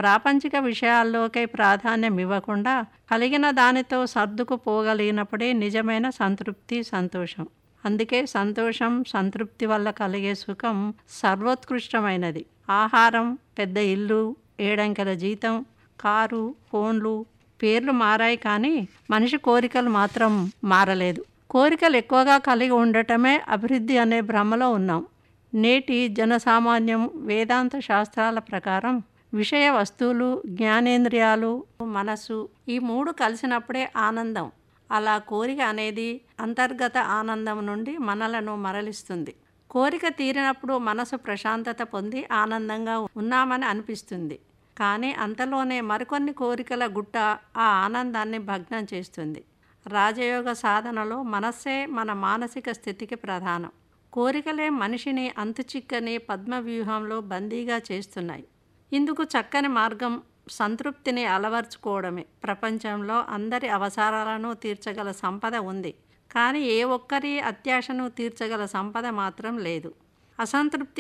ప్రాపంచిక విషయాల్లోకే ప్రాధాన్యం ఇవ్వకుండా కలిగిన దానితో సర్దుకుపోగలిగినప్పుడే నిజమైన సంతృప్తి సంతోషం అందుకే సంతోషం సంతృప్తి వల్ల కలిగే సుఖం సర్వోత్కృష్టమైనది ఆహారం పెద్ద ఇల్లు ఏడంకెల జీతం కారు ఫోన్లు పేర్లు మారాయి కానీ మనిషి కోరికలు మాత్రం మారలేదు కోరికలు ఎక్కువగా కలిగి ఉండటమే అభివృద్ధి అనే భ్రమలో ఉన్నాం నేటి జనసామాన్యం వేదాంత శాస్త్రాల ప్రకారం విషయ వస్తువులు జ్ఞానేంద్రియాలు మనసు ఈ మూడు కలిసినప్పుడే ఆనందం అలా కోరిక అనేది అంతర్గత ఆనందం నుండి మనలను మరలిస్తుంది కోరిక తీరినప్పుడు మనసు ప్రశాంతత పొంది ఆనందంగా ఉన్నామని అనిపిస్తుంది కానీ అంతలోనే మరికొన్ని కోరికల గుట్ట ఆ ఆనందాన్ని భగ్నం చేస్తుంది రాజయోగ సాధనలో మనస్సే మన మానసిక స్థితికి ప్రధానం కోరికలే మనిషిని అంతుచిక్కని పద్మవ్యూహంలో బందీగా చేస్తున్నాయి ఇందుకు చక్కని మార్గం సంతృప్తిని అలవర్చుకోవడమే ప్రపంచంలో అందరి అవసరాలను తీర్చగల సంపద ఉంది కానీ ఏ ఒక్కరి అత్యాశను తీర్చగల సంపద మాత్రం లేదు అసంతృప్తి